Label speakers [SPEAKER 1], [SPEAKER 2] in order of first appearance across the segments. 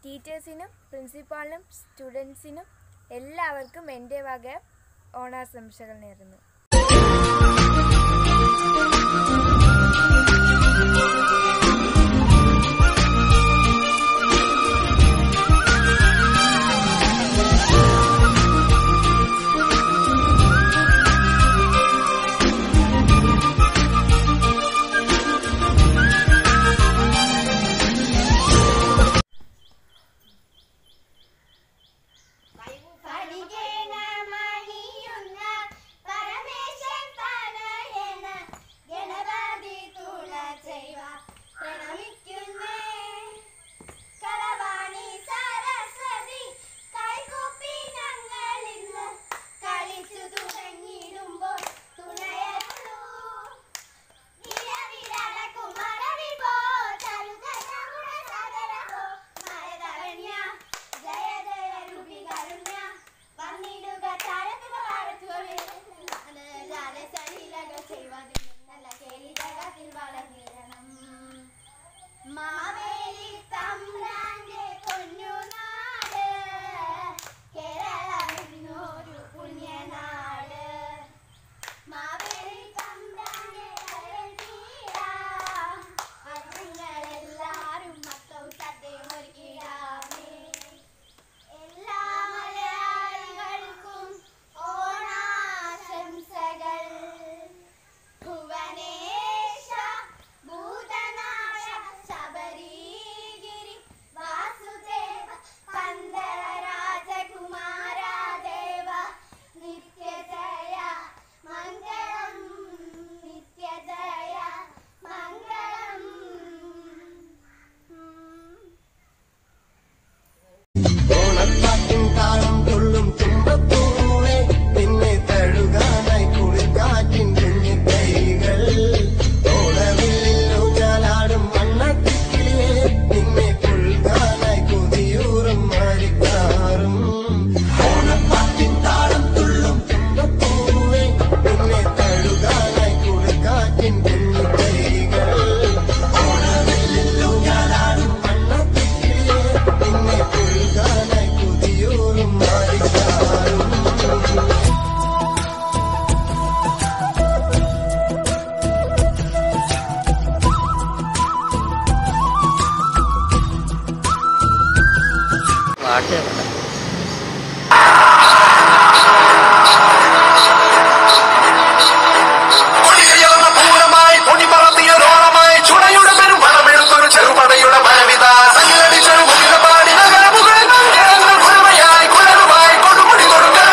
[SPEAKER 1] ടീച്ചേഴ്സിനും പ്രിൻസിപ്പാളിനും സ്റ്റുഡൻസിനും എല്ലാവർക്കും എൻ്റെ വക ഓണാശംസകൾ നേരുന്നു
[SPEAKER 2] പരിഗണമണിയുന്ന പരമേശൻ തനയന ഗണപതി തുണ ചെയ്വ പ്രണമിക്കുന്നേ കളവാണി സരസ്വതി കൈകൂപ്പി ഞങ്ങൾ ഇന്ന് കളിച്ചു തുടങ്ങിയിടുമ്പോൾ തുണയരുളൂ വിരവിരളക്കും മറവിപോ തരുതരമുട സദരഹോ മരതരണ്യ ജയ ജയ രൂപി കരുണ്യ വന്നിടുക താരത്തുക പാടത്തുകളെ ജാല സലീലകൾ ചെയ്വതിൽ നല്ല കേളി ജഗത്തിൽ വളർന്നിരണം മാവേലി തമ്പ്രാന്റെ പൊന്നുനാട് കേരളമെന്നൊരു പുണ്യനാട് മാവേലി തമ്പ്രാന്റെ കരൾ തീരാം ഞങ്ങളെല്ലാരും മക്കൾ സദ്യയും ഒരുക്കിടാമേ എല്ലാ മലയാളികൾക്കും ഓണാശംസകൾ ഭുവനേശ ഭൂതനാശ ശബരീഗിരി വാസുദേവ പന്തള രാജകുമാരാദേവ നിത്യജയ മംഗളം നിത്യജയ മംഗളം
[SPEAKER 3] ഓണപ്പാട്ടിൻ താളം തുള്ളും തുമ്പപ്പൂവേ നിന്നെ തഴുകാനായി കുളിർക്കാറ്റിൻ കുഞ്ഞു കൈകൾ ഓണവില്ലിലൂഞ്ഞാലാടും വണ്ണത്തിക്കിളിയെ നിന്നെ പുൽകാനായി കൊതിയൂറും മാറിക്കാറും ഓണപ്പാട്ടിൻ താളം തുള്ളും തുമ്പപ്പൂവേ നിന്നെ തഴുകാനായി കുളിർക്കാറ്റിൻ കുഞ്ഞു കൈകൾ ഓണവില്ലിലൂഞ്ഞാലാടും വണ്ണത്തിക്കിളിയെ നിന്നെ പുൽകാനായി കൊതിയൂറും മാറിക്കാറും
[SPEAKER 4] കൊടികയറുന്ന പൂരമായി പൊടിപറത്തിയൊരോളമായി ചുടയുടെ പെരും പണമെടുത്തൊരു ചെറുപടയുടെ പരവിത സകിലടിച്ചൊരു മുഖിത പാടി നഗരമുകളിൽ മംഗളങ്ങൾ കുഴമയായി കുഴലുമായി കൊടുമുടി കൊടുക്കാൻ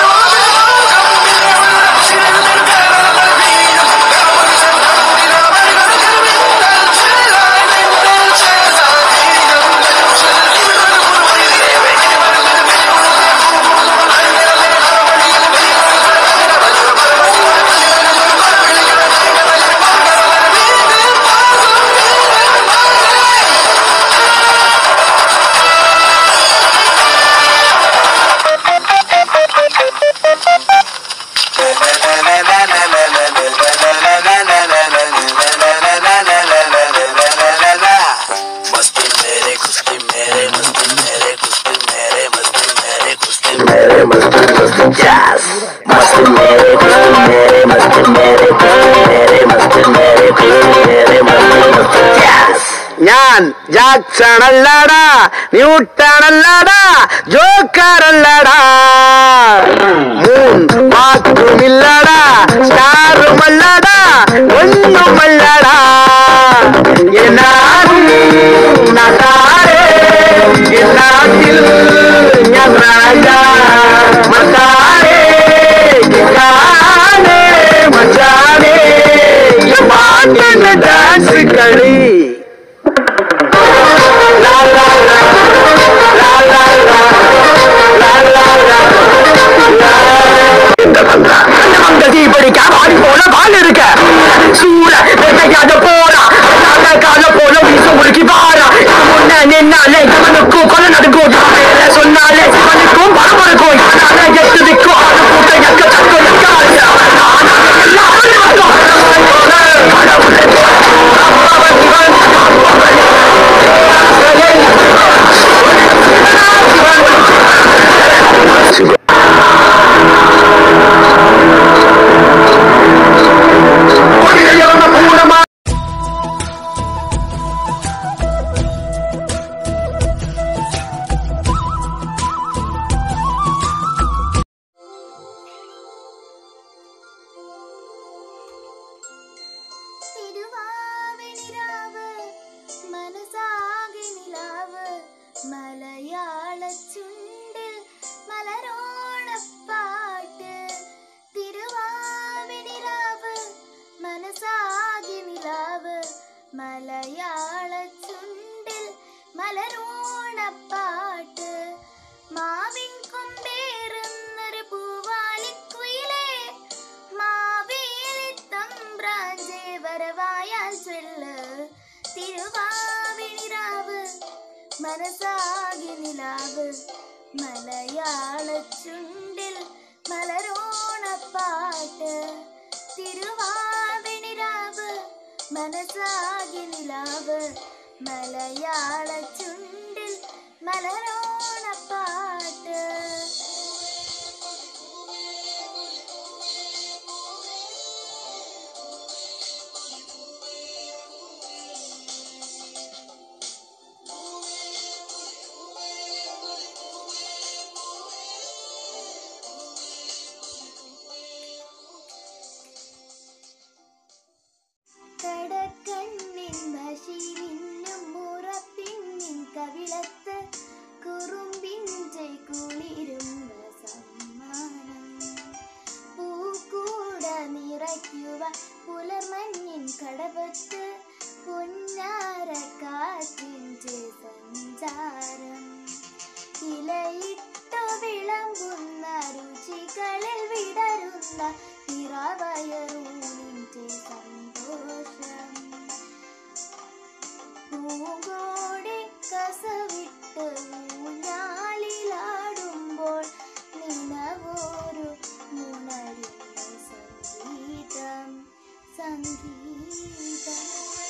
[SPEAKER 4] मस्ती मेरे कुश्ती मेरे मस्ती मेरे कुश्ती मेरे मस्ती मेरे कुश्ती मेरे मस्ती मस्ती जैस मस्ती मेरे कुश्ती मेरे मस्ती मेरे कुश्ती मेरे मस्ती मेरे कुश्ती मेरे मस्ती मस्ती जैस
[SPEAKER 5] ഞാൻ ജാക്സണല്ലടാ ന്യൂട്ടണല്ലടാ ജോക്കറല്ലടാ മൂൺ വാക്കുമില്ലടാ സ്റ്റാറുമല്ലടാ ഒന്നുമല്ലടാ എന്നാരും നട്ടാരേ എന്നാട്ടിൽ ഞാൻ രാജ മത്താരേ കിക്കാനേ മച്ചാനേ ഈ പാട്ടിന് ഡാൻസ് കളി படிக்க வாடி போல வால் இருக்க சூட வெட்டைக்காத போறா காத போல வீச உருக்கி வாரா முன்ன
[SPEAKER 2] മലയാള ചുണ്ടിൽ മലരോണപ്പാട്ട് തിരുവാവിനിലാവ് മനസാകി നിലാവ് മലയാള ചുണ്ടിൽ മലരോണപ്പാട്ട് മാവിൻ കൊമ്പേറുന്നൊരു പൂവാലിക്കുയിലേ മാവേലി തമ്പ്രാഞ്ചേ വരവായാൽ ചൊല്ല് തിരുവാവിണിരാവ് മനസാകി നിലാവ് മലയാള ചുണ്ടിൽ മലരോണപ്പാട്ട് തിരുവാവിണിരാവ് മനസാകി നിലാവ് മലയാള ചുണ്ടിൽ മലരോണപ്പാട്ട് കടക്കണ്ണിൻ മഷിരിന്നും മുറപ്പിന്നിൻ കവിളത്ത് കുറുമ്പിൻ്റെ കുളിരുന്ന സമ്മാനം പൂക്കൂട നിറയ്ക്കുവ പുലർമഞ്ഞിൻ കടവത്ത് പൊന്നാരക്കാറ്റിൻ്റെ സഞ്ചാരം ഇലയിട്ടു വിളമ്പുന്ന രുചികളിൽ വിടരുന്ന നിറവയറൂണിൻ്റെ സന്തോഷം പൂങ്കോടി കസവിട്ട് ഊഞ്ഞാലിലാടുമ്പോൾ നിലവോരു ഉണരുന്ന സംഗീതം സംഗീതം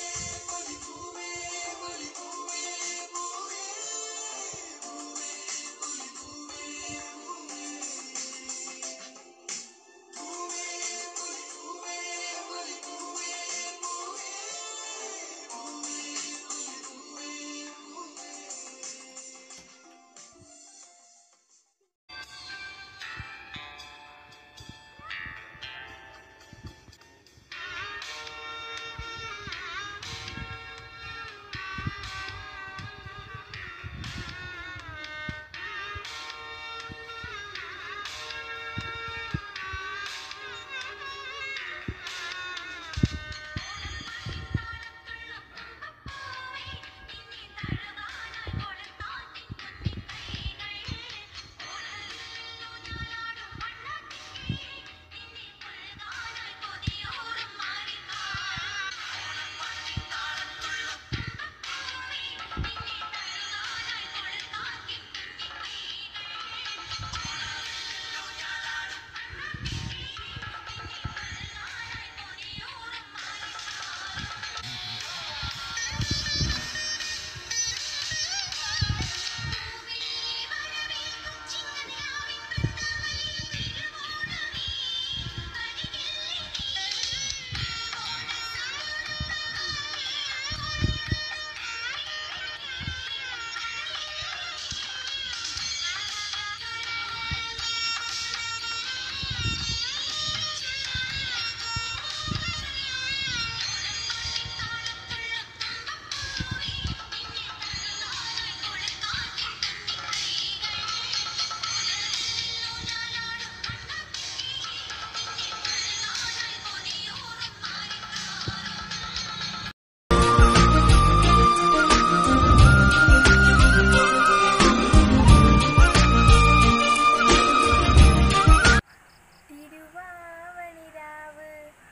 [SPEAKER 1] തിരുവാവണിരാവ്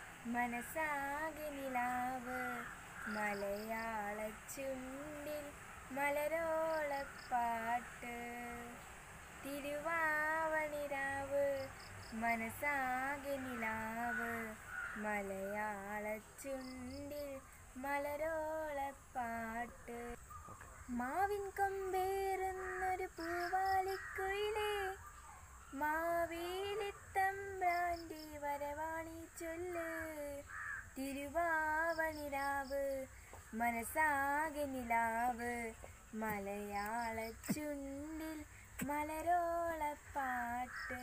[SPEAKER 1] മനസാകെ നിലാവ് മലയാള ചുണ്ടിൽ മലരോളപ്പാട്ട് തിരുവാവണിരാവ് മനസാകെ നിലാവ് മലയാള ചുണ്ടിൽ മലരോളപ്പാട്ട് മാവിൻ കൊമ്പേറുന്നൊരു പൂവാലിക്കുയിലേ മാവേലിത്തമ്പ്രാൻ്റെ വരവാണി ചൊല്ല് തിരുവാവണിരാവ് മനസാകെ നിലാവ് മലയാള ചുണ്ടിൽ മലരോളപ്പാട്ട്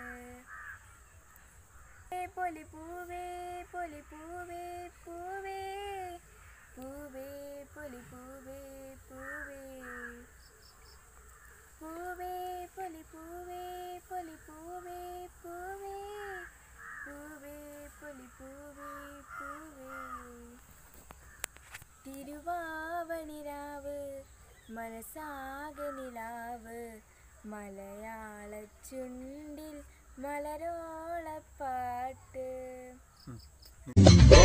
[SPEAKER 1] പൊലി പൂവേ പൊലി പൂവേ പൂവേ പൂവേ പൊലി പൂവേ പൂവേ മലയാള ചുണ്ടിൽ മലരോളപ്പാട്ട്